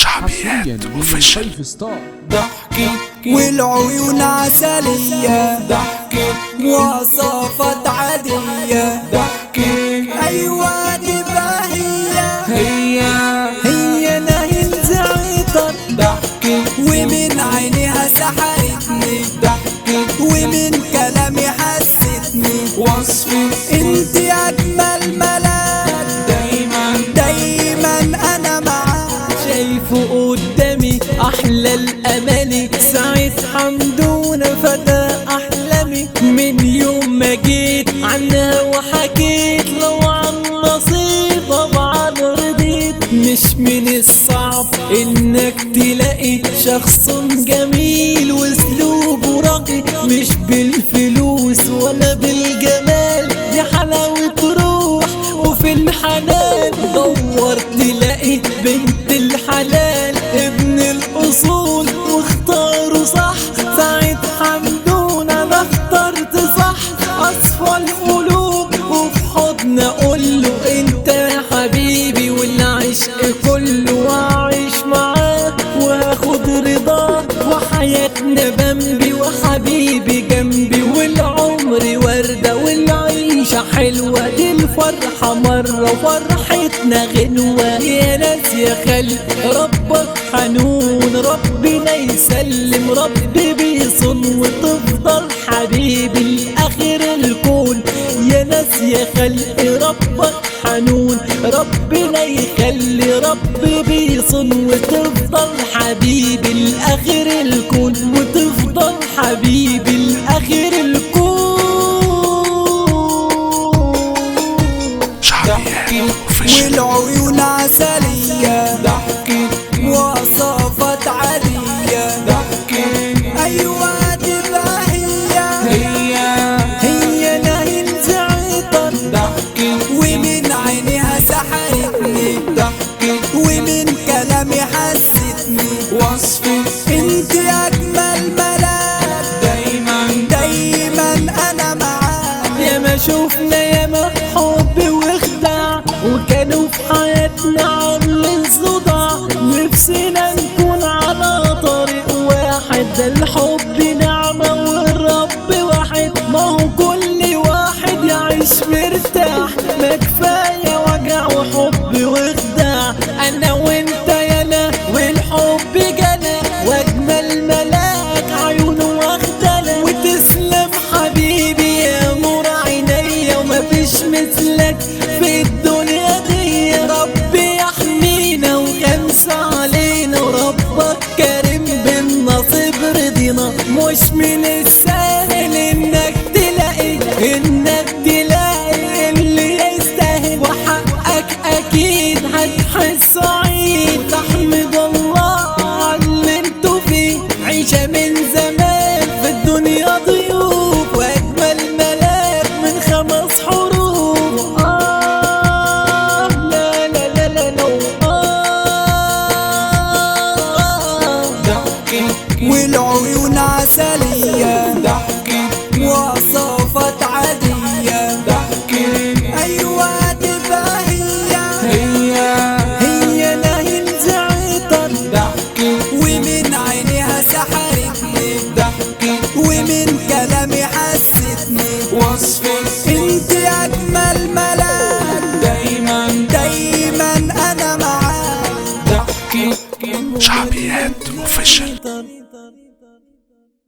حصريا من الفايف ستار ضحكت والعيون عسلية ضحكت مواصفات عادية ضحكت أيوة دي هي هي هي ناهل زعتر ضحكت ومن عينيها سحرتني ضحكت ومن كلامي حستني وصفت انت أجمل ملاك دايما دايما أنا معاك شايفه قدامي احلى الاماني سعيد حمدون فتى احلامي من يوم ما جيت عنها وحكيت لو عن نصيب طبعا رضيت مش من الصعب انك تلاقي شخص جميل واسلوبه راقي مش بالفلوس ولا بالجمال دي حلاوة روح وفي الحنان دور تلاقي بنت الحلال ابن الاصول واختاروا صح سعيد حمدون انا اخترت صح اصفى القلوب وفي حضن اقول له انت يا حبيبي والعشق كله واعيش معاه واخد رضاه وحياتنا بمبي وحبيبي جنبي والعمر وردة والعيشة حلوة دي الفرحة مرة فرحتنا غنوة يا ناس يا خلق ربك حنون ربنا يسلم ربي بيصن وتفضل حبيبي لآخر الكون يا ناس يا خلق ربك حنون ربنا يخلي ربي بيصن وتفضل حبيبي لآخر الكون وتفضل حبيبي لآخر الكون شعبيات اوفيشال والعيون عسلية ضحكت مواصفات عادية ضحكت أيوة دي هي هي هي ناهل زعتر ضحكت ومن عينيها سحرتني ضحكت ومن كلامي حستني وصفت انت اجمل ملاك دايما دايما انا معاك يا ما شفنا يا ما حب وخدع وكانوا في حياتنا عاملين صداع نفسنا نكون على طريق واحد ده الحب نعمة والرب واحد ما هو كل واحد يعيش مرتاح ما كفاية وجع وحب وخداع أنا وأنت يانا والحب جانا وأجمل ملاك عيونه واخدانا وتسلم حبيبي يا نور عينيا ومفيش مثلك في الدنيا دي ربي يحمينا وينسى علينا وربك كريم بالنصيب رضينا مش من السهل انك تلاقي انك تلاقي اللي يستاهل وحقك اكيد هتحس سعيد تحمد الله على اللي انتوا فيه عيشة من زمان في الدنيا ضيوف واجمل ملاك من خمس حروف آه لا لا لا لا لا آه ضحكت والعيون عسلية ضحكت مواصفات عادية ضحكت ايوه دي هي هي هي ناهل زعتر ضحكت ومن عينيها سحرتني ضحكت ومن كلامي حستني وصفت انت اجمل ملاك دايما دايما انا معاك ضحكت شعبيات اوفيشال